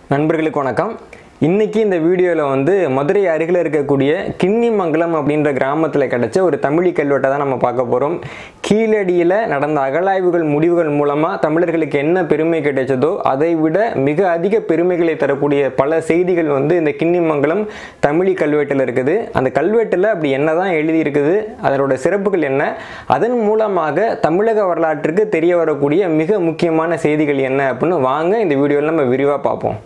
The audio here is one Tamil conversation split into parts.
நண்பர்களுக்கு வணக்கம் இன்னைக்கு இந்த வீடியோவில் வந்து மதுரை அருகில் இருக்கக்கூடிய கிண்ணிமங்கலம் அப்படின்ற கிராமத்தில் கிடைச்ச ஒரு தமிழி கல்வெட்டை தான் நம்ம பார்க்க போகிறோம் கீழடியில் நடந்த அகழாய்வுகள் முடிவுகள் மூலமாக தமிழர்களுக்கு என்ன பெருமை கிடைச்சதோ அதை விட மிக அதிக பெருமைகளை தரக்கூடிய பல செய்திகள் வந்து இந்த கிண்ணிமங்கலம் தமிழி கல்வெட்டில் இருக்குது அந்த கல்வெட்டில் அப்படி என்ன தான் எழுதியிருக்குது அதனோட சிறப்புகள் என்ன அதன் மூலமாக தமிழக வரலாற்றுக்கு தெரிய வரக்கூடிய மிக முக்கியமான செய்திகள் என்ன அப்படின்னு வாங்க இந்த வீடியோவில் நம்ம விரிவாக பார்ப்போம்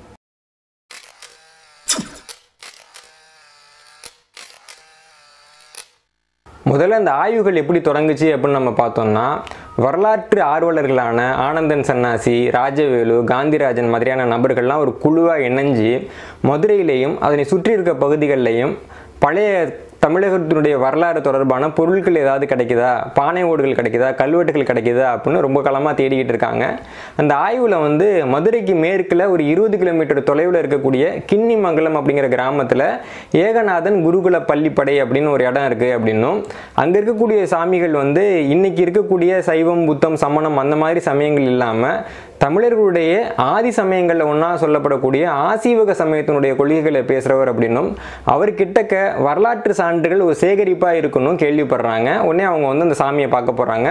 முதல்ல இந்த ஆய்வுகள் எப்படி தொடங்குச்சு அப்படின்னு நம்ம பார்த்தோம்னா வரலாற்று ஆர்வலர்களான ஆனந்தன் சன்னாசி ராஜவேலு காந்திராஜன் மாதிரியான நபர்கள்லாம் ஒரு குழுவாக இணைஞ்சு மதுரையிலையும் அதனை சுற்றி இருக்க பகுதிகளிலையும் பழைய தமிழகத்தினுடைய வரலாறு தொடர்பான பொருட்கள் ஏதாவது கிடைக்குதா பானை ஓடுகள் கிடைக்குதா கல்வெட்டுகள் கிடைக்குதா அப்படின்னு ரொம்ப காலமாக தேடிக்கிட்டு இருக்காங்க அந்த ஆய்வில் வந்து மதுரைக்கு மேற்கில் ஒரு இருபது கிலோமீட்டர் தொலைவில் இருக்கக்கூடிய கிண்ணிமங்கலம் அப்படிங்கிற கிராமத்தில் ஏகநாதன் குருகுல பள்ளிப்படை அப்படின்னு ஒரு இடம் இருக்குது அப்படின்னும் அங்கே இருக்கக்கூடிய சாமிகள் வந்து இன்னைக்கு இருக்கக்கூடிய சைவம் புத்தம் சமணம் அந்த மாதிரி சமயங்கள் இல்லாமல் தமிழர்களுடைய ஆதி சமயங்களில் ஒன்றா சொல்லப்படக்கூடிய ஆசீவக சமயத்தினுடைய கொள்கைகளை பேசுகிறவர் அப்படின்னும் அவர் கிட்டக்க வரலாற்று சான்றுகள் ஒரு சேகரிப்பாக இருக்கணும் கேள்விப்படுறாங்க உடனே அவங்க வந்து அந்த சாமியை பார்க்க போகிறாங்க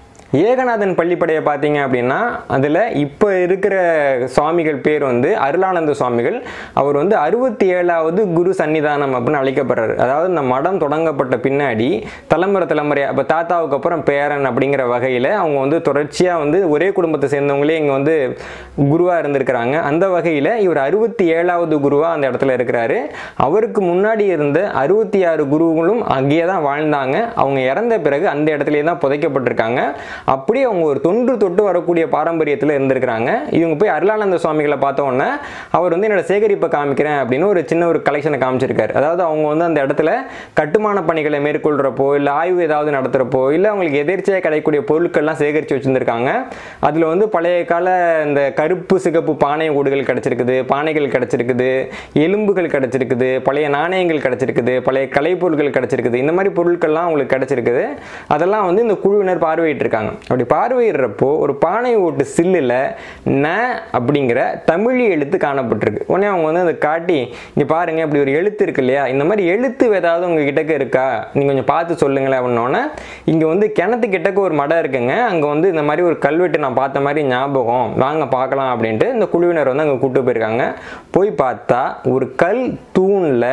ஏகநாதன் பள்ளிப்படையை பார்த்தீங்க அப்படின்னா அதில் இப்போ இருக்கிற சுவாமிகள் பேர் வந்து அருளானந்த சுவாமிகள் அவர் வந்து அறுபத்தி ஏழாவது குரு சன்னிதானம் அப்படின்னு அழைக்கப்படுறாரு அதாவது இந்த மடம் தொடங்கப்பட்ட பின்னாடி தலைமுறை தலைமுறை அப்போ தாத்தாவுக்கு அப்புறம் பேரன் அப்படிங்கிற வகையில் அவங்க வந்து தொடர்ச்சியாக வந்து ஒரே குடும்பத்தை சேர்ந்தவங்களே இங்கே வந்து குருவாக இருந்திருக்கிறாங்க அந்த வகையில் இவர் அறுபத்தி ஏழாவது குருவாக அந்த இடத்துல இருக்கிறாரு அவருக்கு முன்னாடி இருந்த அறுபத்தி ஆறு குருவுகளும் அங்கேயே தான் வாழ்ந்தாங்க அவங்க இறந்த பிறகு அந்த இடத்துலயே தான் புதைக்கப்பட்டிருக்காங்க அப்படியே அவங்க ஒரு தொன்று தொட்டு வரக்கூடிய பாரம்பரியத்தில் இருந்திருக்கிறாங்க இவங்க போய் அருளானந்த சுவாமிகளை பார்த்த உடனே அவர் வந்து என்னோட சேகரிப்பை காமிக்கிறேன் அப்படின்னு ஒரு சின்ன ஒரு கலெக்ஷனை காமிச்சிருக்காரு அதாவது அவங்க வந்து அந்த இடத்துல கட்டுமான பணிகளை மேற்கொள்கிறப்போ இல்லை ஆய்வு ஏதாவது நடத்துகிறப்போ இல்லை அவங்களுக்கு எதிர்ச்சியாக கிடைக்கக்கூடிய பொருட்கள்லாம் சேகரித்து வச்சுருந்துருக்காங்க அதில் வந்து பழைய கால இந்த கருப்பு சிகப்பு பானை ஓடுகள் கிடச்சிருக்குது பானைகள் கிடச்சிருக்குது எலும்புகள் கிடச்சிருக்குது பழைய நாணயங்கள் கிடச்சிருக்குது பழைய கலைப்பொருட்கள் கிடச்சிருக்குது இந்த மாதிரி பொருட்கள்லாம் அவங்களுக்கு கிடச்சிருக்குது அதெல்லாம் வந்து இந்த குழுவினர் பார்வையிட்டு இருக்காங்க அப்படி பார்வையிடுறப்போ ஒரு பானை ஓட்டு சில்லில் ந அப்படிங்கிற தமிழ் எழுத்து காணப்பட்டிருக்கு உடனே அவங்க வந்து அதை காட்டி இங்கே பாருங்க இப்படி ஒரு எழுத்து இருக்கு இல்லையா இந்த மாதிரி எழுத்து ஏதாவது உங்க கிட்டக்க இருக்கா நீங்கள் கொஞ்சம் பார்த்து சொல்லுங்களேன் அப்படின்னோடனே இங்கே வந்து கிணத்து கிட்டக்க ஒரு மடம் இருக்குங்க அங்கே வந்து இந்த மாதிரி ஒரு கல்வெட்டு நான் பார்த்த மாதிரி ஞாபகம் வாங்க பார்க்கலாம் அப்படின்ட்டு இந்த குழுவினர் வந்து அங்கே கூப்பிட்டு போயிருக்காங்க போய் பார்த்தா ஒரு கல் தூணில்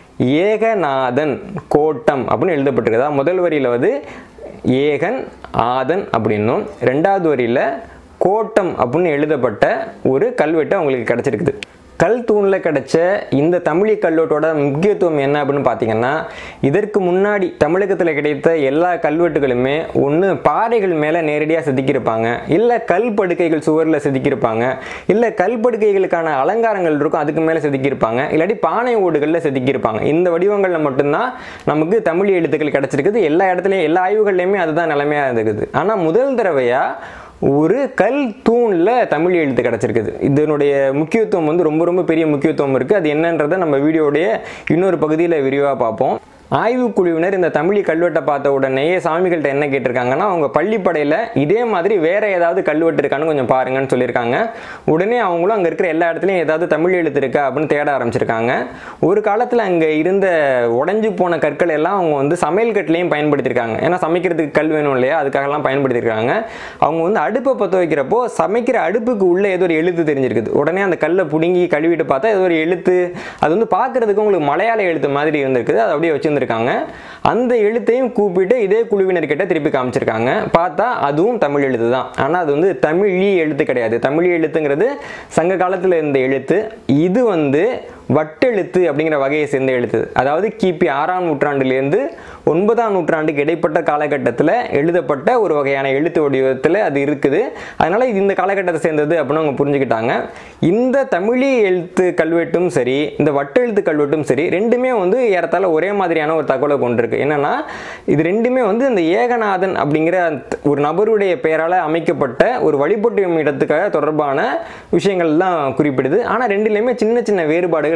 ஏகநாதன் கோட்டம் அப்படின்னு எழுதப்பட்டிருக்கு அதாவது முதல் வரியில் வந்து ஏகன் ஆதன் அப்படின்னும் ரெண்டாவது வரியில் கோட்டம் அப்படின்னு எழுதப்பட்ட ஒரு கல்வெட்டு அவங்களுக்கு கிடச்சிருக்குது கல் தூணில் கிடைச்ச இந்த தமிழி கல்வெட்டோட முக்கியத்துவம் என்ன அப்படின்னு பார்த்தீங்கன்னா இதற்கு முன்னாடி தமிழகத்தில் கிடைத்த எல்லா கல்வெட்டுகளுமே ஒன்று பாறைகள் மேலே நேரடியாக செதுக்கியிருப்பாங்க இல்லை கல் படுக்கைகள் சுவரில் செதுக்கியிருப்பாங்க இல்லை கல் படுக்கைகளுக்கான அலங்காரங்கள் இருக்கும் அதுக்கு மேலே செதுக்கியிருப்பாங்க இல்லாட்டி பானை ஓடுகளில் செதுக்கியிருப்பாங்க இந்த வடிவங்களில் மட்டும்தான் நமக்கு தமிழ் எழுத்துக்கள் கிடச்சிருக்குது எல்லா இடத்துலையும் எல்லா ஆய்வுகள்லையுமே அதுதான் நிலைமையாக இருந்துக்குது ஆனால் முதல் தடவையாக ஒரு கல் தூணில் தமிழ் எழுத்து கிடச்சிருக்குது இதனுடைய முக்கியத்துவம் வந்து ரொம்ப ரொம்ப பெரிய முக்கியத்துவம் இருக்குது அது என்னன்றதை நம்ம வீடியோடைய இன்னொரு பகுதியில் விரிவாக பார்ப்போம் ஆய்வு குழுவினர் இந்த தமிழி கல்வெட்டை பார்த்த உடனேயே சாமிகள்கிட்ட என்ன கேட்டிருக்காங்கன்னா அவங்க பள்ளிப்படையில் இதே மாதிரி வேற ஏதாவது கல்வெட்டு இருக்கான்னு கொஞ்சம் பாருங்கன்னு சொல்லியிருக்காங்க உடனே அவங்களும் அங்கே இருக்கிற எல்லா இடத்துலையும் ஏதாவது தமிழ் எழுத்து இருக்கா அப்படின்னு தேட ஆரம்பிச்சிருக்காங்க ஒரு காலத்தில் அங்கே இருந்த உடஞ்சி போன கற்கள் எல்லாம் அவங்க வந்து சமையல் கட்டிலையும் பயன்படுத்தியிருக்காங்க ஏன்னா சமைக்கிறதுக்கு கல் வேணும் இல்லையா அதுக்காகலாம் பயன்படுத்தியிருக்காங்க அவங்க வந்து அடுப்பை பற்ற வைக்கிறப்போ சமைக்கிற அடுப்புக்கு உள்ள ஏதோ ஒரு எழுத்து தெரிஞ்சிருக்குது உடனே அந்த கல்லை பிடுங்கி கழுவிட்டு பார்த்தா ஏதோ ஒரு எழுத்து அது வந்து பார்க்கறதுக்கு உங்களுக்கு மலையாள எழுத்து மாதிரி இருந்திருக்குது அதை அப்படியே வச்சிருந்திருக்காங்க அந்த எழுத்தையும் கூப்பிட்டு இதே குழுவினர்கிட்ட திருப்பி காமிச்சிருக்காங்க பார்த்தா அதுவும் தமிழ் எழுத்து தான் ஆனால் அது வந்து தமிழி எழுத்து கிடையாது தமிழ் எழுத்துங்கிறது சங்க காலத்தில் இருந்த எழுத்து இது வந்து வட்டெழுத்து அப்படிங்கிற வகையை சேர்ந்த எழுத்து அதாவது கிபி ஆறாம் நூற்றாண்டிலிருந்து ஒன்பதாம் நூற்றாண்டுக்கு இடைப்பட்ட காலகட்டத்தில் எழுதப்பட்ட ஒரு வகையான எழுத்து வடிவத்தில் அது இருக்குது அதனால இது இந்த காலகட்டத்தை சேர்ந்தது அப்படின்னு அவங்க புரிஞ்சுக்கிட்டாங்க இந்த தமிழி எழுத்து கல்வெட்டும் சரி இந்த வட்டெழுத்து கல்வெட்டும் சரி ரெண்டுமே வந்து ஏறத்தாழ ஒரே மாதிரியான ஒரு தகவலை கொண்டிருக்கு என்னன்னா இது ரெண்டுமே வந்து இந்த ஏகநாதன் அப்படிங்கிற அந்த ஒரு நபருடைய பெயரால் அமைக்கப்பட்ட ஒரு வழிபட்டு இடத்துக்காக தொடர்பான விஷயங்கள் தான் குறிப்பிடுது ஆனால் ரெண்டுலேயுமே சின்ன சின்ன வேறுபாடுகள்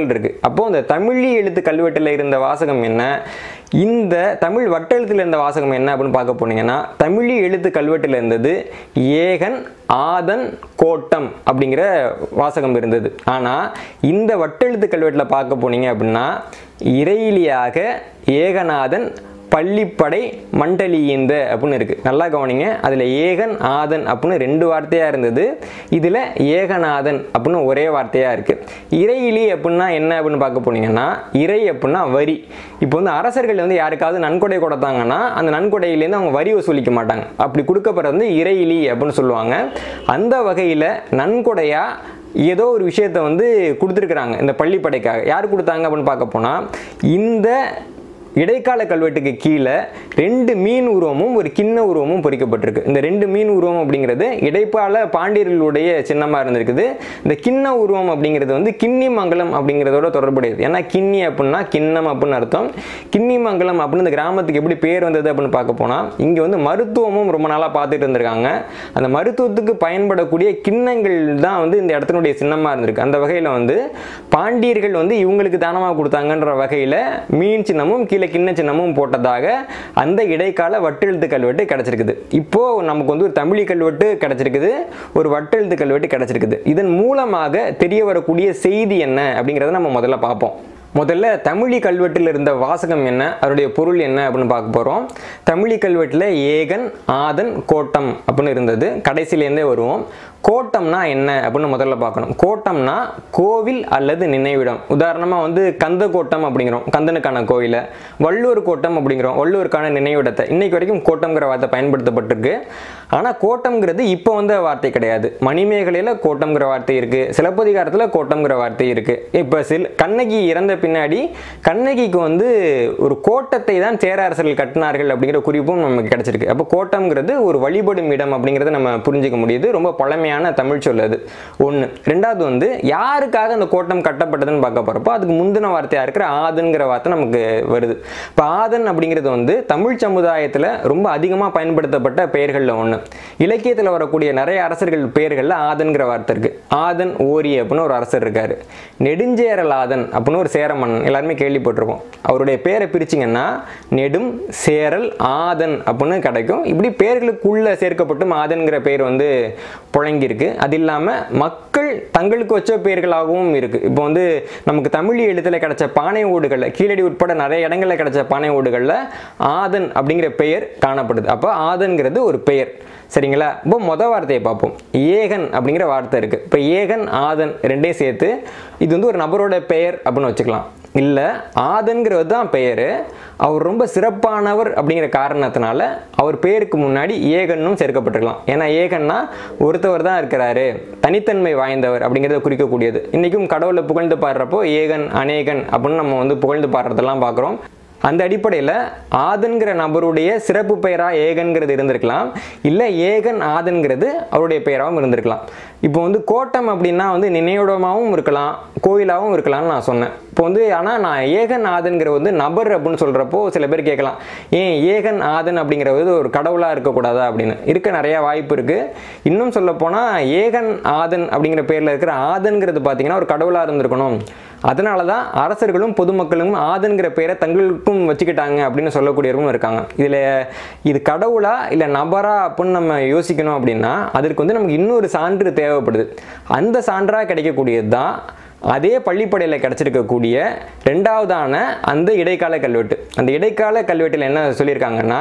வாசகங்கள் இருக்குது அப்போது இந்த தமிழி எழுத்து கல்வெட்டில் இருந்த வாசகம் என்ன இந்த தமிழ் வட்டெழுத்தில் இருந்த வாசகம் என்ன அப்படின்னு பார்க்க போனீங்கன்னா தமிழி எழுத்து கல்வெட்டில் இருந்தது ஏகன் ஆதன் கோட்டம் அப்படிங்கிற வாசகம் இருந்தது ஆனால் இந்த வட்டெழுத்து கல்வெட்டில் பார்க்க போனீங்க அப்படின்னா இறையிலியாக ஏகநாதன் பள்ளிப்படை மண்டலியந்த அப்படின்னு இருக்குது நல்லா கவனிங்க அதில் ஏகன் ஆதன் அப்படின்னு ரெண்டு வார்த்தையாக இருந்தது இதில் ஏகநாதன் அப்படின்னு ஒரே வார்த்தையாக இருக்குது இறையிலி அப்படின்னா என்ன அப்படின்னு பார்க்க போனீங்கன்னா இறை அப்படின்னா வரி இப்போ வந்து அரசர்கள் வந்து யாருக்காவது நன்கொடை கொடுத்தாங்கன்னா அந்த நன்கொடையிலேருந்து அவங்க வரி வசூலிக்க மாட்டாங்க அப்படி கொடுக்கப்படுறது வந்து இறையிலி அப்படின்னு சொல்லுவாங்க அந்த வகையில் நன்கொடையாக ஏதோ ஒரு விஷயத்தை வந்து கொடுத்துருக்குறாங்க இந்த பள்ளிப்படைக்காக யார் கொடுத்தாங்க அப்படின்னு பார்க்க போனால் இந்த இடைக்கால கல்வெட்டுக்கு கீழே ரெண்டு மீன் உருவமும் ஒரு கிண்ண உருவமும் பொறிக்கப்பட்டிருக்கு இந்த ரெண்டு மீன் உருவம் அப்படிங்கிறது இடைப்பால பாண்டியர்களுடைய சின்னமாக இருந்திருக்குது இந்த கிண்ண உருவம் அப்படிங்கிறது வந்து கிண்ணி மங்கலம் அப்படிங்கிறதோட தொடர்புடையது ஏன்னா கிண்ணி அப்படின்னா கிண்ணம் அப்படின்னு அர்த்தம் கிண்ணி மங்கலம் அப்படின்னு இந்த கிராமத்துக்கு எப்படி பேர் வந்தது அப்படின்னு பார்க்க போனால் இங்கே வந்து மருத்துவமும் ரொம்ப நாளாக பார்த்துட்டு இருந்திருக்காங்க அந்த மருத்துவத்துக்கு பயன்படக்கூடிய கிண்ணங்கள் தான் வந்து இந்த இடத்தினுடைய சின்னமாக இருந்திருக்கு அந்த வகையில் வந்து பாண்டியர்கள் வந்து இவங்களுக்கு தானமாக கொடுத்தாங்கன்ற வகையில் மீன் சின்னமும் கீழே கிண்ண சின்னமும் போட்டதாக அந்த இடைக்கால வட்டெழுத்து கல்வெட்டு கிடச்சிருக்குது இப்போ நமக்கு வந்து ஒரு தமிழி கல்வெட்டு கிடச்சிருக்குது ஒரு வட்டெழுத்து கல்வெட்டு கிடச்சிருக்குது இதன் மூலமாக தெரிய வரக்கூடிய செய்தி என்ன அப்படிங்கிறத நம்ம முதல்ல பார்ப்போம் முதல்ல தமிழி கல்வெட்டில் இருந்த வாசகம் என்ன அதனுடைய பொருள் என்ன அப்படின்னு பார்க்க போகிறோம் தமிழி கல்வெட்டில் ஏகன் ஆதன் கோட்டம் அப்படின்னு இருந்தது கடைசியிலேருந்தே வருவோம் கோட்டம்னா என்ன அப்படின்னு முதல்ல பார்க்கணும் கோட்டம்னா கோவில் அல்லது நினைவிடம் உதாரணமாக வந்து கந்த கோட்டம் அப்படிங்கிறோம் கந்தனுக்கான கோயிலை வள்ளூர் கோட்டம் அப்படிங்கிறோம் வள்ளூருக்கான நினைவிடத்தை இன்னைக்கு வரைக்கும் கோட்டம்ங்கிற வார்த்தை பயன்படுத்தப்பட்டிருக்கு ஆனால் கோட்டம்ங்கிறது இப்போ வந்த வார்த்தை கிடையாது மணிமேகலையில் கோட்டம்ங்கிற வார்த்தை இருக்குது சிலப்பதிகாரத்தில் கோட்டம்ங்கிற வார்த்தை இருக்குது இப்போ சில கண்ணகி இறந்த பின்னாடி கண்ணகிக்கு வந்து ஒரு கோட்டத்தை தான் சேர அரசர்கள் கட்டினார்கள் அப்படிங்கிற குறிப்பும் நமக்கு கிடைச்சிருக்கு அப்போ கோட்டம்ங்கிறது ஒரு வழிபடும் இடம் அப்படிங்கிறத நம்ம புரிஞ்சுக்க முடியுது ரொம்ப பழமையான தமிழ் சொல் அது ஒன்று ரெண்டாவது வந்து யாருக்காக அந்த கோட்டம் கட்டப்பட்டதுன்னு பார்க்க போகிறப்போ அதுக்கு முந்தின வார்த்தையாக இருக்கிற ஆதன்கிற வார்த்தை நமக்கு வருது இப்போ ஆதன் அப்படிங்கிறது வந்து தமிழ் சமுதாயத்தில் ரொம்ப அதிகமாக பயன்படுத்தப்பட்ட பெயர்களில் ஒன்று இலக்கியத்தில் வரக்கூடிய நிறைய அரசர்கள் பெயர்களில் ஆதன்கிற வார்த்தை இருக்கு ஆதன் ஓரி அப்படின்னு ஒரு அரசர் இருக்காரு நெடுஞ்சேரல் ஆதன் அப்படின்னு ஒரு சேர மன்னன் எல்லாருமே கேள்விப்பட்டிருப்போம் அவருடைய பேரை பிரிச்சிங்கன்னா நெடும் சேரல் ஆதன் அப்படின்னு கிடைக்கும் இப்படி பெயர்களுக்குள்ள சேர்க்கப்பட்டும் ஆதன்கிற பெயர் வந்து புழங்கியிருக்கு அது இல்லாமல் மக்கள் தங்களுக்கு வச்ச பெயர்களாகவும் இருக்குது இப்போ வந்து நமக்கு தமிழ் எழுத்தில் கிடைச்ச பானை ஓடுகளில் கீழடி உட்பட நிறைய இடங்களில் கிடைச்ச பானை ஓடுகளில் ஆதன் அப்படிங்கிற பெயர் காணப்படுது அப்போ ஆதன்கிறது ஒரு பெயர் சரிங்களா இப்போ மொத வார்த்தையை பார்ப்போம் ஏகன் அப்படிங்கிற வார்த்தை இருக்குது இப்போ ஏகன் ஆதன் ரெண்டையும் சேர்த்து இது வந்து ஒரு நபரோட பெயர் அப்படின்னு வச்சுக்கலாம் இல்லை ஆதன்கிறது தான் பெயர் அவர் ரொம்ப சிறப்பானவர் அப்படிங்கிற காரணத்தினால அவர் பேருக்கு முன்னாடி ஏகன்னும் சேர்க்கப்பட்டிருக்கலாம் ஏன்னா ஏகன்னா ஒருத்தவர் தான் இருக்கிறாரு தனித்தன்மை வாய்ந்தவர் அப்படிங்கிறத குறிக்கக்கூடியது இன்றைக்கும் கடவுளை புகழ்ந்து பாடுறப்போ ஏகன் அநேகன் அப்படின்னு நம்ம வந்து புகழ்ந்து பாடுறதெல்லாம் பார்க்குறோம் அந்த அடிப்படையில் ஆதன்கிற நபருடைய சிறப்பு பெயராக ஏகன்கிறது இருந்திருக்கலாம் இல்லை ஏகன் ஆதன்கிறது அவருடைய பெயராகவும் இருந்திருக்கலாம் இப்போ வந்து கோட்டம் அப்படின்னா வந்து நினைவிடமாகவும் இருக்கலாம் கோயிலாகவும் இருக்கலாம்னு நான் சொன்னேன் இப்போ வந்து ஆனால் நான் ஏகன் ஆதன்கிற வந்து நபர் அப்படின்னு சொல்கிறப்போ சில பேர் கேட்கலாம் ஏன் ஏகன் ஆதன் அப்படிங்கிறது ஒரு கடவுளாக இருக்கக்கூடாதா அப்படின்னு இருக்க நிறைய வாய்ப்பு இருக்குது இன்னும் சொல்லப்போனால் ஏகன் ஆதன் அப்படிங்கிற பேரில் இருக்கிற ஆதன்கிறது பார்த்தீங்கன்னா ஒரு கடவுளாக இருந்திருக்கணும் அதனால தான் அரசர்களும் பொதுமக்களும் ஆதன்கிற பேரை தங்களுக்கும் வச்சுக்கிட்டாங்க அப்படின்னு சொல்லக்கூடியவரும் இருக்காங்க இதில் இது கடவுளா இல்லை நபரா அப்படின்னு நம்ம யோசிக்கணும் அப்படின்னா அதற்கு வந்து நமக்கு இன்னொரு சான்று தேவைப்படுது அந்த சான்றாக கிடைக்கக்கூடியது தான் அதே பள்ளிப்படையில் கிடச்சிருக்கக்கூடிய ரெண்டாவதான அந்த இடைக்கால கல்வெட்டு அந்த இடைக்கால கல்வெட்டில் என்ன சொல்லியிருக்காங்கன்னா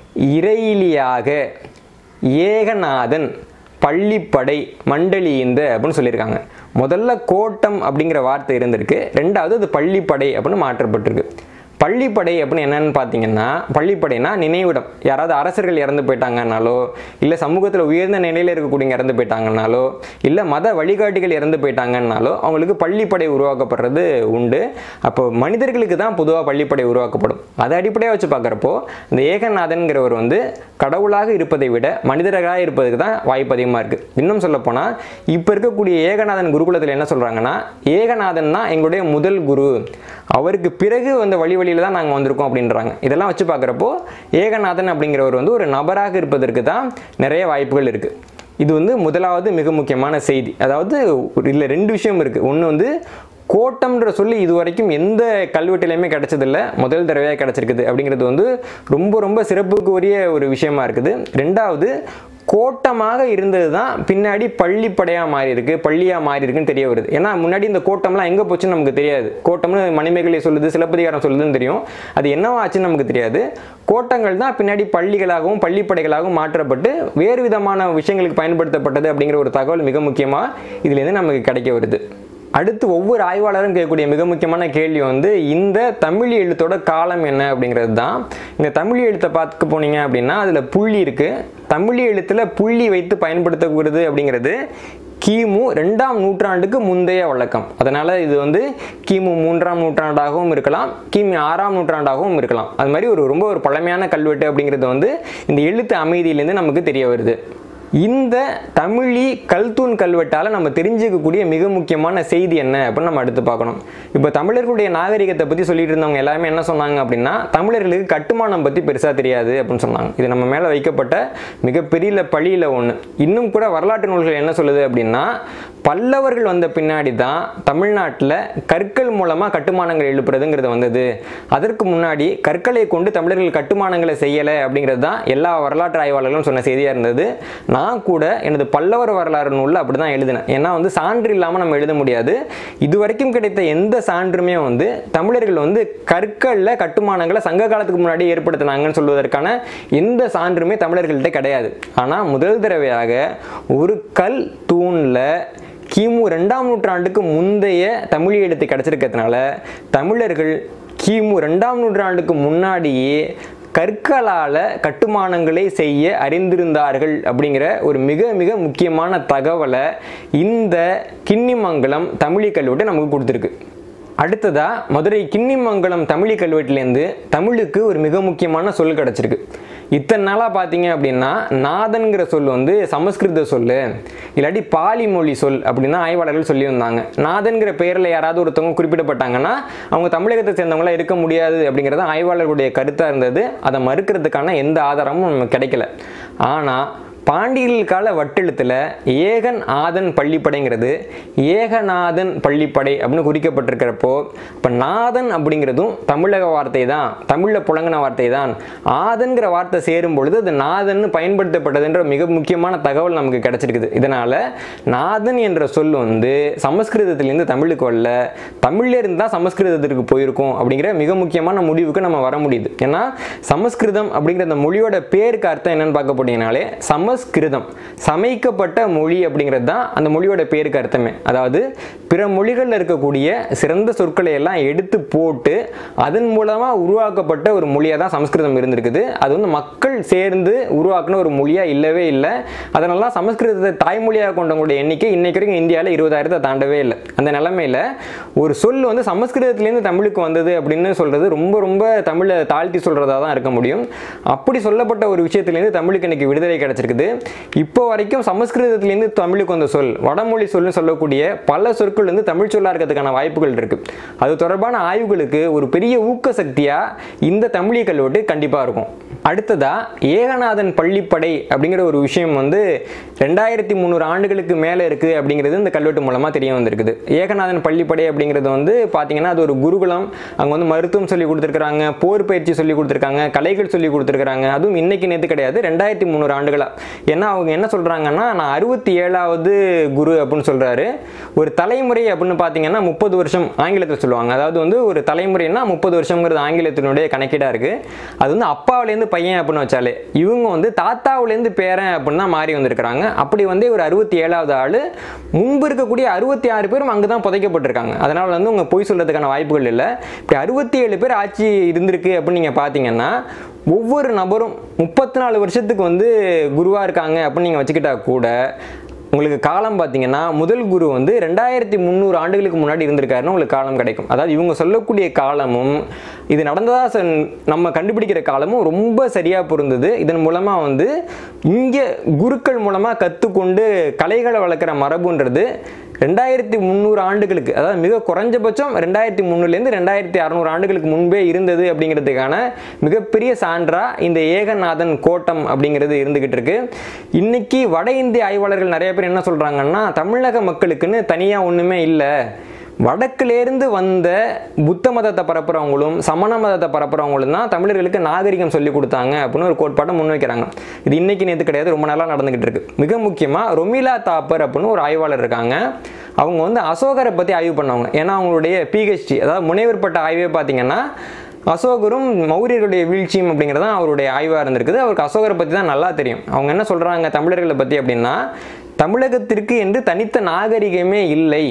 இறையிலியாக ஏகநாதன் பள்ளிப்படை மண்டலிந்த அப்படின்னு சொல்லியிருக்காங்க முதல்ல கோட்டம் அப்படிங்கிற வார்த்தை இருந்திருக்கு ரெண்டாவது அது பள்ளிப்படை அப்படின்னு மாற்றப்பட்டிருக்கு பள்ளிப்படை அப்படின்னு என்னன்னு பார்த்தீங்கன்னா பள்ளிப்படைனா நினைவிடம் யாராவது அரசர்கள் இறந்து போயிட்டாங்கன்னாலோ இல்லை சமூகத்தில் உயர்ந்த நிலையில் இருக்கக்கூடியவங்க இறந்து போயிட்டாங்கன்னாலோ இல்லை மத வழிகாட்டிகள் இறந்து போயிட்டாங்கன்னாலோ அவங்களுக்கு பள்ளிப்படை உருவாக்கப்படுறது உண்டு அப்போ மனிதர்களுக்கு தான் பொதுவாக பள்ளிப்படை உருவாக்கப்படும் அதை அடிப்படையாக வச்சு பார்க்குறப்போ இந்த ஏகநாதன்கிறவர் வந்து கடவுளாக இருப்பதை விட மனிதர்களாக இருப்பதுக்கு தான் வாய்ப்பு அதிகமாக இருக்குது இன்னும் சொல்லப்போனால் இப்போ இருக்கக்கூடிய ஏகநாதன் குருகுலத்தில் என்ன சொல்கிறாங்கன்னா ஏகநாதன் தான் எங்களுடைய முதல் குரு அவருக்கு பிறகு வந்த வழி வழியில் தான் நாங்கள் வந்திருக்கோம் அப்படின்றாங்க இதெல்லாம் வச்சு பார்க்குறப்போ ஏகநாதன் அப்படிங்கிறவர் வந்து ஒரு நபராக இருப்பதற்கு தான் நிறைய வாய்ப்புகள் இருக்குது இது வந்து முதலாவது மிக முக்கியமான செய்தி அதாவது இதில் ரெண்டு விஷயம் இருக்குது ஒன்று வந்து கோட்டம்ன்ற சொல்லி இது வரைக்கும் எந்த கல்வெட்டுலையுமே கிடைச்சதில்ல முதல் தடவையாக கிடைச்சிருக்குது அப்படிங்கிறது வந்து ரொம்ப ரொம்ப சிறப்புக்கு உரிய ஒரு விஷயமா இருக்குது ரெண்டாவது கோட்டமாக இருந்தது தான் பின்னாடி பள்ளிப்படையாக மாறி இருக்கு பள்ளியாக மாறி இருக்குன்னு தெரிய வருது ஏன்னா முன்னாடி இந்த கோட்டம்லாம் எங்கே போச்சுன்னு நமக்கு தெரியாது கோட்டம்னு மணிமேகலை சொல்லுது சிலப்பதிகாரம் சொல்லுதுன்னு தெரியும் அது என்னவா ஆச்சுன்னு நமக்கு தெரியாது கோட்டங்கள் தான் பின்னாடி பள்ளிகளாகவும் பள்ளிப்படைகளாகவும் மாற்றப்பட்டு வேறு விதமான விஷயங்களுக்கு பயன்படுத்தப்பட்டது அப்படிங்கிற ஒரு தகவல் மிக முக்கியமாக இதுலேருந்து நமக்கு கிடைக்க வருது அடுத்து ஒவ்வொரு ஆய்வாளரும் கேட்கக்கூடிய மிக முக்கியமான கேள்வி வந்து இந்த தமிழ் எழுத்தோட காலம் என்ன அப்படிங்கிறது தான் இந்த தமிழ் எழுத்தை பார்க்க போனீங்க அப்படின்னா அதில் புள்ளி இருக்குது தமிழ் எழுத்தில் புள்ளி வைத்து பயன்படுத்தக்கூடியது அப்படிங்கிறது கிமு ரெண்டாம் நூற்றாண்டுக்கு முந்தைய வழக்கம் அதனால் இது வந்து கிமு மூன்றாம் நூற்றாண்டாகவும் இருக்கலாம் கிமு ஆறாம் நூற்றாண்டாகவும் இருக்கலாம் அது மாதிரி ஒரு ரொம்ப ஒரு பழமையான கல்வெட்டு அப்படிங்கிறது வந்து இந்த எழுத்து அமைதியிலேருந்து நமக்கு தெரிய வருது இந்த தமிழி கல்தூன் கல்வெட்டால் நம்ம தெரிஞ்சுக்கக்கூடிய மிக முக்கியமான செய்தி என்ன அப்படின்னு நம்ம அடுத்து பார்க்கணும் இப்போ தமிழர்களுடைய நாகரிகத்தை பற்றி சொல்லிட்டு இருந்தவங்க எல்லாருமே என்ன சொன்னாங்க அப்படின்னா தமிழர்களுக்கு கட்டுமானம் பற்றி பெருசாக தெரியாது அப்படின்னு சொன்னாங்க இது நம்ம மேலே வைக்கப்பட்ட மிகப்பெரிய பழியில் ஒன்று இன்னும் கூட வரலாற்று நூல்கள் என்ன சொல்லுது அப்படின்னா பல்லவர்கள் வந்த பின்னாடி தான் தமிழ்நாட்டில் கற்கள் மூலமாக கட்டுமானங்கள் எழுப்புறதுங்கிறது வந்தது அதற்கு முன்னாடி கற்களை கொண்டு தமிழர்கள் கட்டுமானங்களை செய்யலை அப்படிங்கிறது தான் எல்லா வரலாற்று ஆய்வாளர்களும் சொன்ன செய்தியாக இருந்தது நான் கூட எனது பல்லவர் வரலாறு நூலில் அப்படி தான் எழுதினேன் ஏன்னா வந்து சான்று இல்லாமல் நம்ம எழுத முடியாது இது வரைக்கும் கிடைத்த எந்த சான்றுமே வந்து தமிழர்கள் வந்து கற்களில் கட்டுமானங்களை சங்க காலத்துக்கு முன்னாடி ஏற்படுத்தினாங்கன்னு சொல்வதற்கான எந்த சான்றுமே தமிழர்கள்ட்ட கிடையாது ஆனால் முதல் தடவையாக ஒரு கல் தூணில் கிமு ரெண்டாம் நூற்றாண்டுக்கு முந்தைய தமிழ் எழுத்து கிடைச்சிருக்கிறதுனால தமிழர்கள் கிமு ரெண்டாம் நூற்றாண்டுக்கு முன்னாடியே கற்களால் கட்டுமானங்களை செய்ய அறிந்திருந்தார்கள் அப்படிங்கிற ஒரு மிக மிக முக்கியமான தகவலை இந்த கிண்ணிமங்கலம் தமிழி கல்வெட்டு நமக்கு கொடுத்துருக்கு அடுத்ததா மதுரை கிண்ணிமங்கலம் தமிழி கல்வெட்டுலேருந்து தமிழுக்கு ஒரு மிக முக்கியமான சொல் கிடச்சிருக்கு இத்தனை நாளாக பார்த்தீங்க அப்படின்னா நாதன்கிற சொல் வந்து சமஸ்கிருத சொல் இல்லாட்டி பாலி மொழி சொல் அப்படின்னு தான் ஆய்வாளர்கள் சொல்லியிருந்தாங்க நாதன்கிற பெயரில் யாராவது ஒருத்தவங்க குறிப்பிடப்பட்டாங்கன்னா அவங்க தமிழகத்தை சேர்ந்தவங்களா இருக்க முடியாது அப்படிங்கிறது ஆய்வாளர்களுடைய கருத்தாக இருந்தது அதை மறுக்கிறதுக்கான எந்த ஆதாரமும் நமக்கு கிடைக்கல ஆனால் பாண்டியர்கள் கால வட்டெழுத்தில் ஏகன் ஆதன் பள்ளிப்படைங்கிறது ஏகநாதன் பள்ளிப்படை அப்படின்னு குறிக்கப்பட்டிருக்கிறப்போ இப்போ நாதன் அப்படிங்கிறதும் தமிழக வார்த்தை தான் தமிழில் புழங்கின வார்த்தை தான் ஆதன்கிற வார்த்தை சேரும் பொழுது அது நாதன் பயன்படுத்தப்பட்டதுன்ற மிக முக்கியமான தகவல் நமக்கு கிடைச்சிருக்குது இதனால் நாதன் என்ற சொல் வந்து சமஸ்கிருதத்திலேருந்து தமிழுக்கு வரல தமிழ்ல இருந்து தான் சமஸ்கிருதத்திற்கு போயிருக்கும் அப்படிங்கிற மிக முக்கியமான முடிவுக்கு நம்ம வர முடியுது ஏன்னா சமஸ்கிருதம் அப்படிங்கிற அந்த மொழியோட பேருக்கு அர்த்தம் என்னன்னு பார்க்க போனீங்கனாலே சமஸ்கிருதம் சமைக்கப்பட்ட மொழி அப்படிங்கிறது தான் அந்த மொழியோட பேருக்கு அர்த்தமே அதாவது பிற மொழிகளில் இருக்கக்கூடிய சிறந்த சொற்களை எல்லாம் எடுத்து போட்டு அதன் மூலமாக உருவாக்கப்பட்ட ஒரு மொழியாக தான் சமஸ்கிருதம் இருந்திருக்குது அது வந்து மக்கள் சேர்ந்து உருவாக்கின ஒரு மொழியாக இல்லவே இல்லை அதனால தான் சமஸ்கிருதத்தை தாய்மொழியாக கொண்டவங்களுடைய எண்ணிக்கை இன்னைக்கு வரைக்கும் இந்தியாவில் இருபதாயிரத்தை தாண்டவே இல்லை அந்த நிலைமையில் ஒரு சொல் வந்து சமஸ்கிருதத்திலேருந்து தமிழுக்கு வந்தது அப்படின்னு சொல்கிறது ரொம்ப ரொம்ப தமிழை தாழ்த்தி சொல்கிறதா தான் இருக்க முடியும் அப்படி சொல்லப்பட்ட ஒரு விஷயத்துலேருந்து தமிழுக்கு இன்னைக்கு விடுதலை கிடைச்சிருக்குது இப்போ வரைக்கும் சமஸ்கிருதத்திலேருந்து தமிழுக்கு வந்த சொல் வடமொழி சொல்லுன்னு சொல்லக்கூடிய பல சொற்கள் வந்து தமிழ் சொல்லா இருக்கிறதுக்கான வாய்ப்புகள் இருக்கு அது தொடர்பான ஆய்வுகளுக்கு ஒரு பெரிய ஊக்க சக்தியா இந்த தமிழிய கல்வெட்டு கண்டிப்பா இருக்கும் அடுத்ததா ஏகநாதன் பள்ளிப்படை அப்படிங்கிற ஒரு விஷயம் வந்து ரெண்டாயிரத்தி முந்நூறு ஆண்டுகளுக்கு மேலே இருக்குது அப்படிங்கிறது இந்த கல்வெட்டு மூலமாக தெரிய வந்திருக்குது ஏகநாதன் பள்ளிப்படை அப்படிங்கிறது வந்து பார்த்தீங்கன்னா அது ஒரு குருகுலம் அங்கே வந்து மருத்துவம் சொல்லி கொடுத்துருக்காங்க போர் பயிற்சி சொல்லி கொடுத்துருக்காங்க கலைகள் சொல்லி கொடுத்துருக்காங்க அதுவும் இன்னைக்கு நேற்று கிடையாது ரெண்டாயிரத்தி முந்நூறு ஆண்டுகளாக ஏன்னா அவங்க என்ன சொல்கிறாங்கன்னா நான் அறுபத்தி ஏழாவது குரு அப்படின்னு சொல்கிறாரு ஒரு தலைமுறை அப்படின்னு பார்த்தீங்கன்னா முப்பது வருஷம் ஆங்கிலத்தில் சொல்லுவாங்க அதாவது வந்து ஒரு தலைமுறைனா முப்பது வருஷங்கிறது ஆங்கிலத்தினுடைய கணக்கீடாக இருக்குது அது வந்து அப்பாவிலேருந்து பையன் அப்படின்னு வச்சாலே இவங்க வந்து தாத்தாவிலேருந்து பேரன் அப்படின்னு தான் மாறி வந்திருக்கிறாங்க அப்படி வந்து ஒரு அறுபத்தி ஏழாவது ஆள் முன்பு இருக்கக்கூடிய அறுபத்தி ஆறு பேரும் அங்கே தான் புதைக்கப்பட்டிருக்காங்க அதனால் வந்து உங்க பொய் சொல்கிறதுக்கான வாய்ப்புகள் இல்லை இப்படி அறுபத்தி ஏழு பேர் ஆட்சி இருந்திருக்கு அப்படின்னு நீங்கள் பார்த்தீங்கன்னா ஒவ்வொரு நபரும் முப்பத்தி நாலு வருஷத்துக்கு வந்து குருவாக இருக்காங்க அப்படின்னு நீங்கள் வச்சுக்கிட்டா கூட உங்களுக்கு காலம் பார்த்தீங்கன்னா முதல் குரு வந்து ரெண்டாயிரத்தி முந்நூறு ஆண்டுகளுக்கு முன்னாடி இருந்திருக்காருன்னு உங்களுக்கு காலம் கிடைக்கும் அதாவது இவங்க சொல்லக்கூடிய காலமும் இது நடந்ததா சொன்- நம்ம கண்டுபிடிக்கிற காலமும் ரொம்ப சரியாக பொருந்தது இதன் மூலமாக வந்து இங்கே குருக்கள் மூலமாக கற்றுக்கொண்டு கலைகளை வளர்க்குற மரபுன்றது ரெண்டாயிரத்தி முந்நூறு ஆண்டுகளுக்கு அதாவது மிக குறைஞ்சபட்சம் ரெண்டாயிரத்தி முந்நூறுலேருந்து ரெண்டாயிரத்தி அறநூறு ஆண்டுகளுக்கு முன்பே இருந்தது அப்படிங்கிறதுக்கான மிகப்பெரிய சான்றா இந்த ஏகநாதன் கோட்டம் அப்படிங்கிறது இருந்துகிட்டு இருக்கு இன்னைக்கு வட இந்திய ஆய்வாளர்கள் நிறைய பேர் என்ன சொல்றாங்கன்னா தமிழக மக்களுக்குன்னு தனியாக ஒன்றுமே இல்லை வடக்குலேருந்து வந்த புத்த மதத்தை பரப்புறவங்களும் சமண மதத்தை பரப்புறவங்களும் தான் தமிழர்களுக்கு நாகரிகம் சொல்லி கொடுத்தாங்க அப்படின்னு ஒரு கோட்பாட்டை முன்வைக்கிறாங்க இது இன்னைக்கு நேற்று கிடையாது ரொம்ப நாளாக நடந்துகிட்டு இருக்கு மிக முக்கியமாக ரொமிலா தாப்பர் அப்படின்னு ஒரு ஆய்வாளர் இருக்காங்க அவங்க வந்து அசோகரை பற்றி ஆய்வு பண்ணவங்க ஏன்னா அவங்களுடைய பிஹெச்டி அதாவது முனைவர் பட்ட ஆய்வே பார்த்தீங்கன்னா அசோகரும் மௌரியர்களுடைய வீழ்ச்சியும் அப்படிங்கிறது தான் அவருடைய ஆய்வாக இருந்திருக்குது அவருக்கு அசோகரை பற்றி தான் நல்லா தெரியும் அவங்க என்ன சொல்கிறாங்க தமிழர்களை பற்றி அப்படின்னா தமிழகத்திற்கு என்று தனித்த நாகரிகமே இல்லை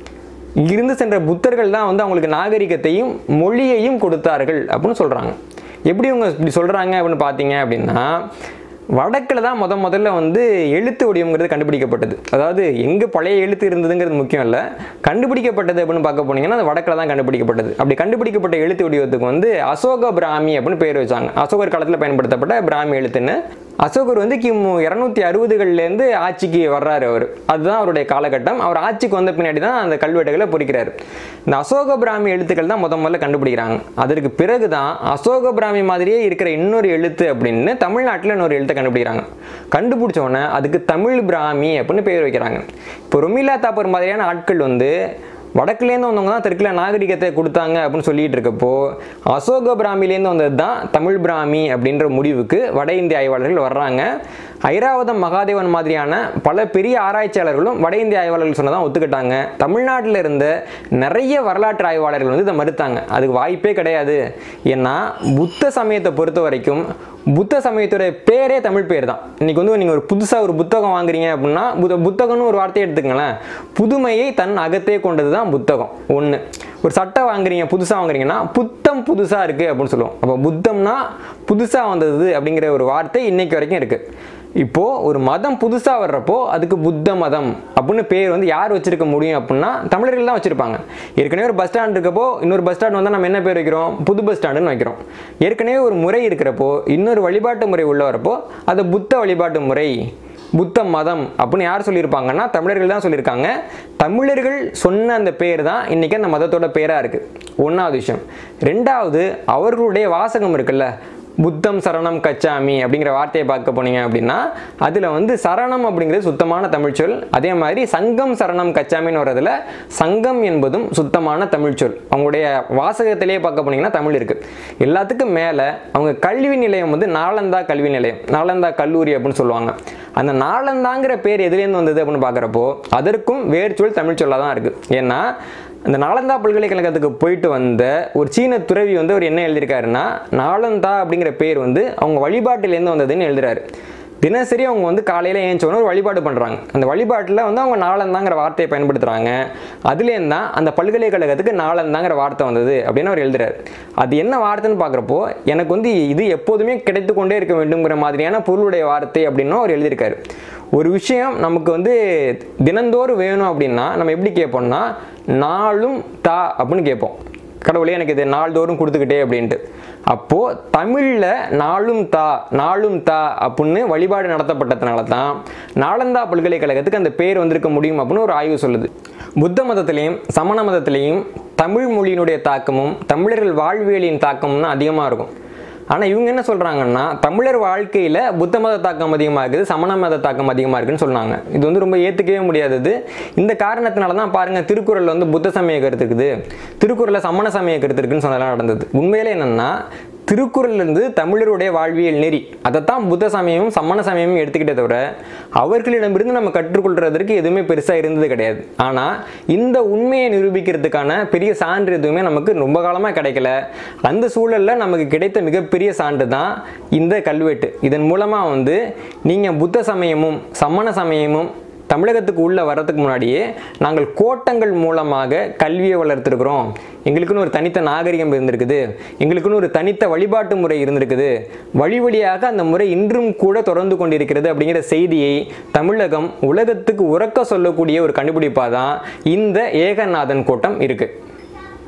இருந்து சென்ற புத்தர்கள் தான் வந்து அவங்களுக்கு நாகரிகத்தையும் மொழியையும் கொடுத்தார்கள் அப்படின்னு சொல்கிறாங்க எப்படி இவங்க இப்படி சொல்கிறாங்க அப்படின்னு பார்த்தீங்க அப்படின்னா வடக்கில் தான் முத முதல்ல வந்து எழுத்து வடிவங்கிறது கண்டுபிடிக்கப்பட்டது அதாவது எங்கே பழைய எழுத்து இருந்ததுங்கிறது முக்கியம் இல்லை கண்டுபிடிக்கப்பட்டது அப்படின்னு பார்க்க போனீங்கன்னா அது வடக்கில் தான் கண்டுபிடிக்கப்பட்டது அப்படி கண்டுபிடிக்கப்பட்ட எழுத்து வடிவத்துக்கு வந்து அசோக பிராமி அப்படின்னு பேர் வச்சாங்க அசோகர் காலத்தில் பயன்படுத்தப்பட்ட பிராமி எழுத்துன்னு அசோகர் வந்து கிமு இரநூத்தி அறுபதுகள்லேருந்து ஆட்சிக்கு வர்றாரு அவர் அதுதான் அவருடைய காலகட்டம் அவர் ஆட்சிக்கு வந்த பின்னாடி தான் அந்த கல்வெட்டுகளை பொறிக்கிறாரு இந்த அசோக பிராமி எழுத்துக்கள் தான் முத முதல்ல கண்டுபிடிக்கிறாங்க அதற்கு பிறகு தான் அசோக பிராமி மாதிரியே இருக்கிற இன்னொரு எழுத்து அப்படின்னு தமிழ்நாட்டில் இன்னொரு எழுத்தை கண்டுபிடிக்கிறாங்க கண்டுபிடிச்ச உடனே அதுக்கு தமிழ் பிராமி அப்படின்னு பேர் வைக்கிறாங்க இப்போ ரொமிலா தாப்பர் மாதிரியான ஆட்கள் வந்து வடக்குலேருந்து வந்தவங்க தான் தெற்குல நாகரிகத்தை கொடுத்தாங்க அப்படின்னு சொல்லிட்டு இருக்கப்போ அசோக பிராமிலேருந்து வந்தது தான் தமிழ் பிராமி அப்படின்ற முடிவுக்கு வட இந்திய ஆய்வாளர்கள் வர்றாங்க ஐராவதம் மகாதேவன் மாதிரியான பல பெரிய ஆராய்ச்சியாளர்களும் வட இந்திய ஆய்வாளர்கள் சொன்னதான் ஒத்துக்கிட்டாங்க தமிழ்நாட்டில் இருந்த நிறைய வரலாற்று ஆய்வாளர்கள் வந்து இதை மறுத்தாங்க அதுக்கு வாய்ப்பே கிடையாது ஏன்னா புத்த சமயத்தை பொறுத்த வரைக்கும் புத்த சமயத்தோட பேரே தமிழ் பேர் தான் இன்னைக்கு வந்து நீங்கள் ஒரு புதுசாக ஒரு புத்தகம் வாங்குறீங்க அப்படின்னா புத்த புத்தகம்னு ஒரு வார்த்தையை எடுத்துக்கங்களேன் புதுமையை தன் அகத்தே கொண்டது தான் புத்தகம் ஒன்று ஒரு சட்டை வாங்குறீங்க புதுசாக வாங்குறீங்கன்னா புத்தம் புதுசாக இருக்குது அப்படின்னு சொல்லுவோம் அப்போ புத்தம்னா புதுசாக வந்தது அப்படிங்கிற ஒரு வார்த்தை இன்னைக்கு வரைக்கும் இருக்குது இப்போது ஒரு மதம் புதுசாக வர்றப்போ அதுக்கு புத்த மதம் அப்படின்னு பேர் வந்து யார் வச்சிருக்க முடியும் அப்படின்னா தமிழர்கள் தான் வச்சுருப்பாங்க ஏற்கனவே ஒரு பஸ் ஸ்டாண்ட் இருக்கப்போ இன்னொரு பஸ் ஸ்டாண்ட் வந்தால் நம்ம என்ன பேர் வைக்கிறோம் புது பஸ் ஸ்டாண்டுன்னு வைக்கிறோம் ஏற்கனவே ஒரு முறை இருக்கிறப்போ இன்னொரு வழிபாட்டு முறை உள்ள வரப்போ அது புத்த வழிபாட்டு முறை புத்த மதம் அப்படின்னு யார் சொல்லியிருப்பாங்கன்னா தமிழர்கள் தான் சொல்லியிருக்காங்க தமிழர்கள் சொன்ன அந்த பேர் தான் இன்றைக்கி அந்த மதத்தோட பேராக இருக்குது ஒன்றாவது விஷயம் ரெண்டாவது அவர்களுடைய வாசகம் இருக்குல்ல புத்தம் சரணம் கச்சாமி அப்படிங்கிற வார்த்தையை பார்க்க போனீங்க அப்படின்னா அதில் வந்து சரணம் அப்படிங்கிறது சுத்தமான தமிழ்ச்சொல் அதே மாதிரி சங்கம் சரணம் கச்சாமின்னு வர்றதுல சங்கம் என்பதும் சுத்தமான தமிழ்ச்சொல் அவங்களுடைய வாசகத்திலேயே பார்க்க போனீங்கன்னா தமிழ் இருக்குது எல்லாத்துக்கும் மேலே அவங்க கல்வி நிலையம் வந்து நாலந்தா கல்வி நிலையம் நாலந்தா கல்லூரி அப்படின்னு சொல்லுவாங்க அந்த நாலந்தாங்கிற பேர் எதுலேருந்து வந்தது அப்படின்னு பார்க்குறப்போ அதற்கும் வேர்ச்சொல் தமிழ் சொல்லாக தான் இருக்குது ஏன்னா அந்த நாலந்தா பல்கலைக்கழகத்துக்கு போயிட்டு வந்த ஒரு சீன துறவி வந்து அவர் என்ன எழுதியிருக்காருன்னா நாலந்தா அப்படிங்கிற பேர் வந்து அவங்க வழிபாட்டிலேருந்து வந்ததுன்னு எழுதுறாரு தினசரி அவங்க வந்து காலையில் ஏஞ்சோன்னு ஒரு வழிபாடு பண்ணுறாங்க அந்த வழிபாட்டில் வந்து அவங்க நாளந்தாங்கிற வார்த்தையை பயன்படுத்துகிறாங்க அதுலேருந்து தான் அந்த பல்கலைக்கழகத்துக்கு நாளந்தாங்கிற வார்த்தை வந்தது அப்படின்னு அவர் எழுதுறாரு அது என்ன வார்த்தைன்னு பார்க்குறப்போ எனக்கு வந்து இது எப்போதுமே கிடைத்து கொண்டே இருக்க வேண்டுங்கிற மாதிரியான பொருளுடைய வார்த்தை அப்படின்னும் அவர் எழுதியிருக்காரு ஒரு விஷயம் நமக்கு வந்து தினந்தோறும் வேணும் அப்படின்னா நம்ம எப்படி கேட்போம்னா நாளும் தா அப்படின்னு கேட்போம் கடவுளே எனக்கு இது நாள்தோறும் கொடுத்துக்கிட்டே அப்படின்ட்டு அப்போது தமிழில் நாளும் தா நாளும் தா அப்படின்னு வழிபாடு நடத்தப்பட்டதுனால தான் நாலந்தா பல்கலைக்கழகத்துக்கு அந்த பேர் வந்திருக்க முடியும் அப்படின்னு ஒரு ஆய்வு சொல்லுது புத்த மதத்திலையும் சமண மதத்திலையும் தமிழ் மொழியினுடைய தாக்கமும் தமிழர்கள் வாழ்வியலின் தாக்கமும் தான் அதிகமாக இருக்கும் ஆனால் இவங்க என்ன சொல்கிறாங்கன்னா தமிழர் வாழ்க்கையில் புத்த மத தாக்கம் அதிகமாக இருக்குது சமண மத தாக்கம் அதிகமாக இருக்குன்னு சொன்னாங்க இது வந்து ரொம்ப ஏற்றுக்கவே முடியாதது இந்த காரணத்தினால தான் பாருங்கள் திருக்குறளில் வந்து புத்த சமய கருத்து இருக்குது திருக்குறளில் சமண சமய கருத்து இருக்குன்னு சொன்னதெல்லாம் நடந்தது உண்மையிலே என்னென்னா திருக்குறள்லேருந்து தமிழருடைய வாழ்வியல் நெறி அதைத்தான் புத்த சமயமும் சமண சமயமும் எடுத்துக்கிட்டே தவிர அவர்களிடமிருந்து நம்ம கற்றுக்கொள்றதற்கு எதுவுமே பெருசாக இருந்தது கிடையாது ஆனால் இந்த உண்மையை நிரூபிக்கிறதுக்கான பெரிய சான்று எதுவுமே நமக்கு ரொம்ப காலமாக கிடைக்கல அந்த சூழலில் நமக்கு கிடைத்த மிகப்பெரிய சான்று தான் இந்த கல்வெட்டு இதன் மூலமாக வந்து நீங்கள் புத்த சமயமும் சமண சமயமும் தமிழகத்துக்கு உள்ளே வர்றதுக்கு முன்னாடியே நாங்கள் கோட்டங்கள் மூலமாக கல்வியை வளர்த்துருக்குறோம் எங்களுக்குன்னு ஒரு தனித்த நாகரிகம் இருந்திருக்குது எங்களுக்குன்னு ஒரு தனித்த வழிபாட்டு முறை இருந்திருக்குது வழி வழியாக அந்த முறை இன்றும் கூட தொடர்ந்து கொண்டிருக்கிறது அப்படிங்கிற செய்தியை தமிழகம் உலகத்துக்கு உறக்க சொல்லக்கூடிய ஒரு கண்டுபிடிப்பாக தான் இந்த ஏகநாதன் கோட்டம் இருக்குது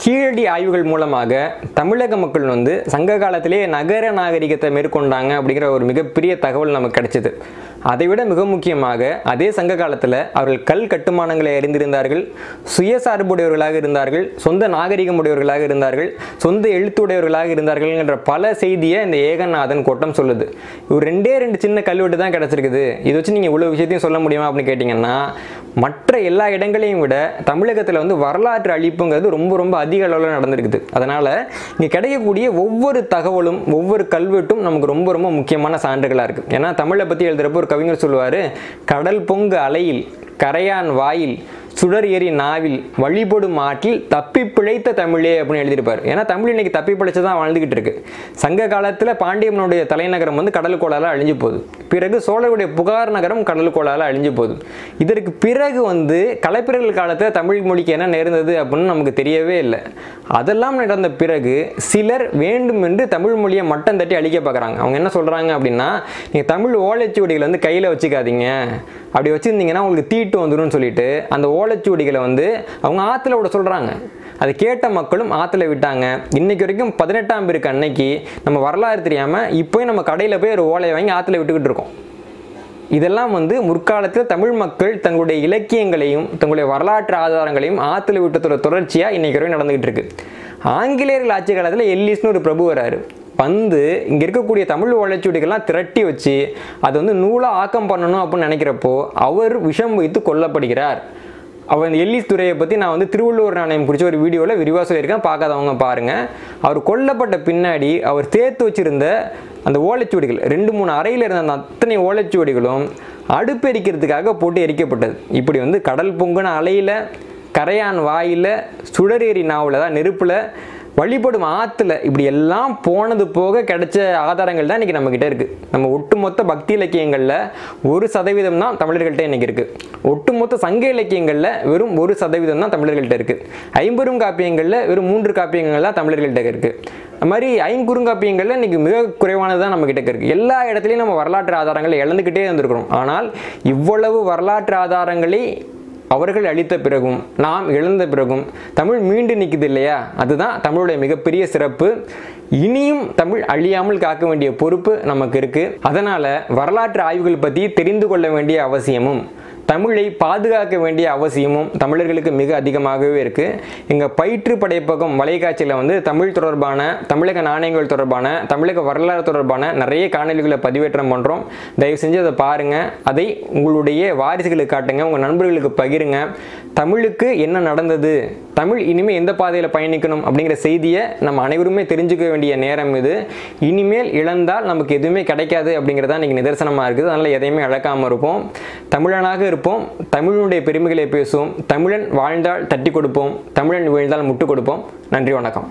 கீழடி ஆய்வுகள் மூலமாக தமிழக மக்கள் வந்து சங்க காலத்திலே நகர நாகரிகத்தை மேற்கொண்டாங்க அப்படிங்கிற ஒரு மிகப்பெரிய தகவல் நமக்கு கிடைச்சது அதை விட மிக முக்கியமாக அதே சங்க காலத்தில் அவர்கள் கல் கட்டுமானங்களை அறிந்திருந்தார்கள் சுயசார்புடையவர்களாக இருந்தார்கள் சொந்த நாகரிகம் உடையவர்களாக இருந்தார்கள் சொந்த எழுத்துடையவர்களாக இருந்தார்கள் என்ற பல செய்தியை இந்த ஏகநாதன் கோட்டம் சொல்லுது ஒரு ரெண்டே ரெண்டு சின்ன கல்வெட்டு தான் கிடச்சிருக்குது இதை வச்சு நீங்கள் இவ்வளோ விஷயத்தையும் சொல்ல முடியுமா அப்படின்னு கேட்டிங்கன்னா மற்ற எல்லா இடங்களையும் விட தமிழகத்தில் வந்து வரலாற்று அழிப்புங்கிறது ரொம்ப ரொம்ப அதிக அளவில் நடந்திருக்குது அதனால் இங்கே கிடைக்கக்கூடிய ஒவ்வொரு தகவலும் ஒவ்வொரு கல்வெட்டும் நமக்கு ரொம்ப ரொம்ப முக்கியமான சான்றுகளாக இருக்குது ஏன்னா தமிழை பற்றி எழுதுகிறப்போ ஒரு கவிஞர் சொல்லுவார் கடல் பொங்கு அலையில் கரையான் வாயில் சுடர் ஏறி நாவில் வழிபடும் ஆற்றில் தப்பி பிழைத்த தமிழே அப்படின்னு எழுதியிருப்பார் ஏன்னா தமிழ் இன்னைக்கு தப்பி பிழைச்சு தான் வாழ்ந்துகிட்டு இருக்கு சங்க காலத்தில் பாண்டியனுடைய தலைநகரம் வந்து கடலுக்கோளால் அழிஞ்சு போகுது பிறகு சோழருடைய புகார் நகரம் கடலுக்கோளால் அழிஞ்சு போகுது இதற்கு பிறகு வந்து கலைப்பிறர்கள் காலத்தில் தமிழ் மொழிக்கு என்ன நேர்ந்தது அப்படின்னு நமக்கு தெரியவே இல்லை அதெல்லாம் நடந்த பிறகு சிலர் வேண்டும் என்று தமிழ் மொழியை மட்டம் தட்டி அழிக்க பார்க்குறாங்க அவங்க என்ன சொல்கிறாங்க அப்படின்னா நீங்கள் தமிழ் ஓலைச்சுவடிகளை வந்து கையில் வச்சுக்காதீங்க அப்படி வச்சுருந்தீங்கன்னா உங்களுக்கு தீட்டு வந்துடும் சொல்லிட்டு அந்த ஓலைச்சுவடிகளை வந்து அவங்க ஆற்றுல விட சொல்கிறாங்க அதை கேட்ட மக்களும் ஆற்றுல விட்டாங்க இன்னைக்கு வரைக்கும் பதினெட்டாம் பேருக்கு அன்னைக்கு நம்ம வரலாறு தெரியாமல் இப்போயும் நம்ம கடையில் போய் ஒரு ஓலையை வாங்கி ஆற்றுல விட்டுக்கிட்டு இருக்கோம் இதெல்லாம் வந்து முற்காலத்தில் தமிழ் மக்கள் தங்களுடைய இலக்கியங்களையும் தங்களுடைய வரலாற்று ஆதாரங்களையும் ஆற்றுல விட்டதோட தொடர்ச்சியாக இன்னைக்கு வரைக்கும் நடந்துகிட்டு இருக்கு ஆங்கிலேயர்கள் ஆட்சி காலத்தில் எல்லிஸ்னு ஒரு பிரபு வராரு வந்து இங்கே இருக்கக்கூடிய தமிழ் ஓலைச்சுவடிகள்லாம் திரட்டி வச்சு அதை வந்து நூலாக ஆக்கம் பண்ணணும் அப்படின்னு நினைக்கிறப்போ அவர் விஷம் வைத்து கொல்லப்படுகிறார் அவர் இந்த எல்லிஸ் துறையை பற்றி நான் வந்து திருவள்ளுவர் நாணயம் குறித்த ஒரு வீடியோவில் விரிவாக சொல்லியிருக்கேன் பார்க்காதவங்க பாருங்கள் அவர் கொல்லப்பட்ட பின்னாடி அவர் சேர்த்து வச்சிருந்த அந்த ஓலைச்சுவடிகள் ரெண்டு மூணு அறையில் இருந்த அந்த அத்தனை ஓலைச்சுவடிகளும் அடுப்பு எரிக்கிறதுக்காக போட்டு எரிக்கப்பட்டது இப்படி வந்து கடல் பொங்குன அலையில் கரையான் வாயில் சுடரேறி நாவில் தான் நெருப்பில் வழிபடும் ஆற்றுல இப்படி எல்லாம் போனது போக கிடைச்ச ஆதாரங்கள் தான் இன்றைக்கி நம்மக்கிட்ட இருக்குது நம்ம ஒட்டுமொத்த பக்தி இலக்கியங்களில் ஒரு சதவீதம் தான் தமிழர்கள்ட்ட இன்றைக்கி இருக்குது ஒட்டுமொத்த சங்க இலக்கியங்களில் வெறும் ஒரு சதவீதம் தான் தமிழர்கள்ட்ட இருக்குது ஐம்பெரும் காப்பியங்களில் வெறும் மூன்று காப்பியங்கள் தான் தமிழர்கள்ட்ட இருக்குது அது மாதிரி ஐங்குறுங்காப்பியங்களில் இன்றைக்கி மிக குறைவானது தான் நம்மக்கிட்ட இருக்குது எல்லா இடத்துலையும் நம்ம வரலாற்று ஆதாரங்களை இழந்துக்கிட்டே இருந்திருக்கிறோம் ஆனால் இவ்வளவு வரலாற்று ஆதாரங்களை அவர்கள் அளித்த பிறகும் நாம் இழந்த பிறகும் தமிழ் மீண்டு நிற்குது இல்லையா அதுதான் தமிழுடைய மிகப்பெரிய சிறப்பு இனியும் தமிழ் அழியாமல் காக்க வேண்டிய பொறுப்பு நமக்கு இருக்கு அதனால வரலாற்று ஆய்வுகள் பற்றி தெரிந்து கொள்ள வேண்டிய அவசியமும் தமிழை பாதுகாக்க வேண்டிய அவசியமும் தமிழர்களுக்கு மிக அதிகமாகவே இருக்கு எங்க பயிற்று படைப்பகம் வலைக்காட்சியில் வந்து தமிழ் தொடர்பான தமிழக நாணயங்கள் தொடர்பான தமிழக வரலாறு தொடர்பான நிறைய காணொலிகளை பதிவேற்றம் பண்றோம் தயவு செஞ்சு அதை பாருங்க அதை உங்களுடைய வாரிசுகளுக்கு காட்டுங்க உங்க நண்பர்களுக்கு பகிருங்க தமிழுக்கு என்ன நடந்தது தமிழ் இனிமேல் எந்த பாதையில் பயணிக்கணும் அப்படிங்கிற செய்தியை நம்ம அனைவருமே தெரிஞ்சுக்க வேண்டிய நேரம் இது இனிமேல் இழந்தால் நமக்கு எதுவுமே கிடைக்காது அப்படிங்கிறதா இன்னைக்கு நிதர்சனமாக இருக்குது அதனால் எதையுமே இழக்காமல் இருப்போம் தமிழனாக இருப்போம் தமிழனுடைய பெருமைகளை பேசுவோம் தமிழன் வாழ்ந்தால் தட்டி கொடுப்போம் தமிழன் வீழ்ந்தால் முட்டு கொடுப்போம் நன்றி வணக்கம்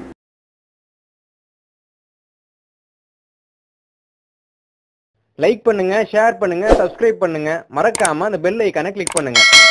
லைக் பண்ணுங்க ஷேர் பண்ணுங்க சப்ஸ்கிரைப் பண்ணுங்க மறக்காம அந்த பெல் ஐக்கானை கிளிக் பண்ணுங்க